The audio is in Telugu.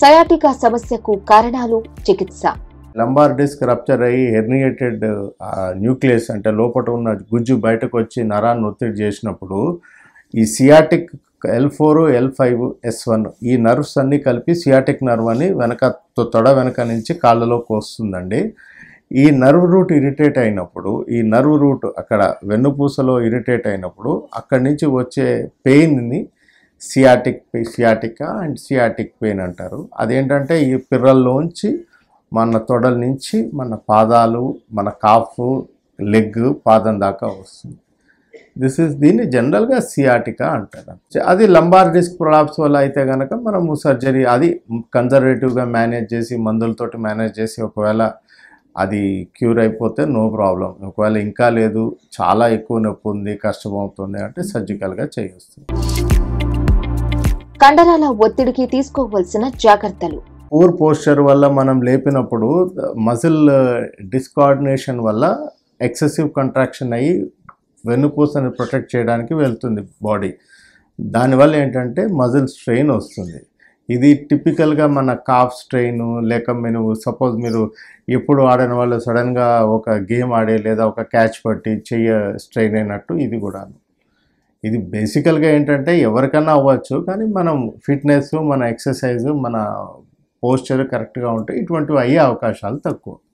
సయాటికా సమస్యకు కారణాలు చికిత్స లంబార్ డిస్క్ రప్చర్ అయ్యి హెర్నియేటెడ్ న్యూక్లియస్ అంటే లోపల ఉన్న గుజ్జు బయటకు వచ్చి నరాన్ని ఒత్తిడి చేసినప్పుడు ఈ sciatic L four L five S one ఈ నర్వ్స్ అన్నీ కలిపి సియాటిక్ నర్వ్ అని వెనక తొ- తొడ వెనక నుంచి కాళ్ళలోకి వస్తుందండి ఈ నర్వ్ రూట్ ఇరిటేట్ అయినప్పుడు ఈ నర్వ్ రూట్ అక్కడ వెన్నుపూసలో ఇరిటేట్ అయినప్పుడు అక్కడి నుంచి వచ్చే పెయిన్ని sciatic sciatica and sciatic pain అంటారు అదేంటంటే ఈ పిర్రల్లోంచి మన తొడల నుంచి మన పాదాలు మన కాఫ్ లెగ్ పాదం దాకా వస్తుంది దిస్ ఇస్ దీన్ని జనరల్గా సియాటికా అంటారు అది లంబార్ డిస్క్ ప్రొలాప్స్ వల్ల అయితే కనుక మనము సర్జరీ అది కన్జర్వేటివ్గా మేనేజ్ చేసి మందులతోటి మేనేజ్ చేసి ఒకవేళ అది క్యూర్ అయిపోతే నో ప్రాబ్లం ఒకవేళ ఇంకా లేదు చాలా ఎక్కువ నొప్పి ఉంది కష్టమవుతుంది అంటే సర్జికల్గా చేయొస్తుంది కండరాల ఒత్తిడికి తీసుకోవలసిన జాగ్రత్తలు పూర్ పోస్చర్ వల్ల మనం లేపినప్పుడు మజిల్ డిస్కోఆర్డినేషన్ వల్ల ఎక్సెసివ్ కంట్రాక్షన్ అయ్యి వెన్నుపూసని ప్రొటెక్ట్ చేయడానికి వెళ్తుంది బాడీ దానివల్ల ఏంటంటే మజిల్ స్ట్రెయిన్ వస్తుంది ఇది టిపికల్గా మన కాఫ్ స్ట్రెయిన్ లేక మీరు సపోజ్ మీరు ఎప్పుడు ఆడని వాళ్ళు సడన్గా ఒక గేమ్ ఆడే లేదా ఒక క్యాచ్ పట్టి చెయ్య స్ట్రెయిన్ అయినట్టు ఇది కూడా ఇది బేసికల్గా ఏంటంటే ఎవరికన్నా అవ్వచ్చు కానీ మనం ఫిట్నెస్ మన ఎక్సర్సైజ్ మన పోస్చర్ కరెక్ట్గా ఉంటే ఇటువంటివి అయ్యే అవకాశాలు తక్కువ